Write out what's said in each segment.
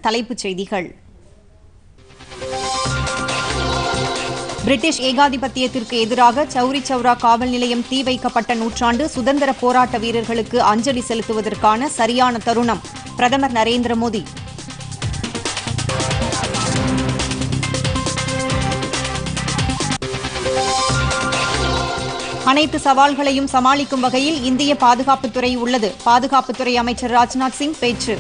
தலைப்புச் செய்திகள் பிரிட்டிஷ் ஏகாதிபத்தியத்திற்கு எதிராக சௌரி சௌரா காவல் நிலையம் தீ வைக்கப்பட்ட நூற்றாண்டு சுதந்திர போராட்ட வீரர்களுக்கு அஞ்சலி செலுத்துவதற்கான சரியான தருணம் பிரதமர் நரேந்திர மோடி அனைத்து சவால்களையும் சமாளிக்கும் வகையில் இந்திய பாதுகாப்புத்துறை உள்ளது பாதுகாப்புத்துறை அமைச்சர் ராஜ்நாத் சிங் பேச்சு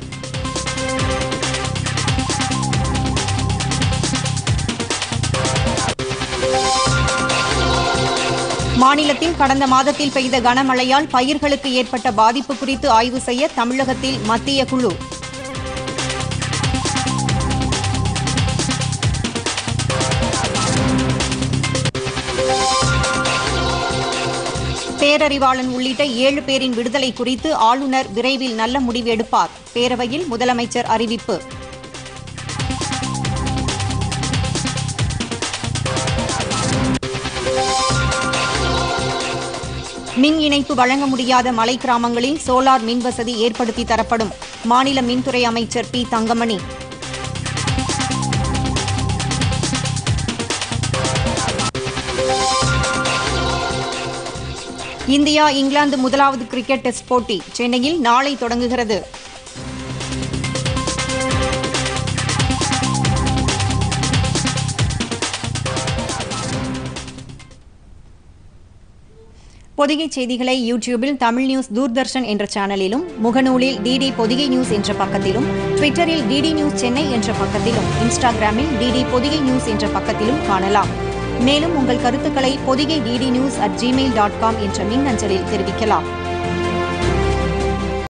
மாநிலத்தில் கடந்த மாதத்தில் பெய்த கனமழையால் பயிர்களுக்கு ஏற்பட்ட பாதிப்பு குறித்து ஆய்வு செய்ய தமிழகத்தில் மத்திய குழு பேரறிவாளன் உள்ளிட்ட ஏழு பேரின் விடுதலை குறித்து ஆளுநர் விரைவில் நல்ல முடிவு எடுப்பார் பேரவையில் முதலமைச்சர் அறிவிப்பு மின் இணைப்பு வழங்க முடியாத மலை கிராமங்களில் சோலார் மின் வசதி ஏற்படுத்தி தரப்படும் மாநில மின்துறை அமைச்சர் பி தங்கமணி இந்தியா இங்கிலாந்து முதலாவது கிரிக்கெட் டெஸ்ட் போட்டி சென்னையில் நாளை தொடங்குகிறது பொதிகை செய்திகளை யூடியூபில் தமிழ் நியூஸ் தூர்தர்ஷன் என்ற சேனலிலும் முகநூலில் டிடி பொதிகை நியூஸ் என்ற பக்கத்திலும் ட்விட்டரில் டிடி நியூஸ் சென்னை என்ற பக்கத்திலும் இன்ஸ்டாகிராமில் டிடி பொதிகை நியூஸ் என்ற பக்கத்திலும் காணலாம் மேலும் உங்கள் கருத்துக்களை Podhigai DD news at Gmail dot com என்ற மின்னஞ்சலில் தெரிவிக்கலாம்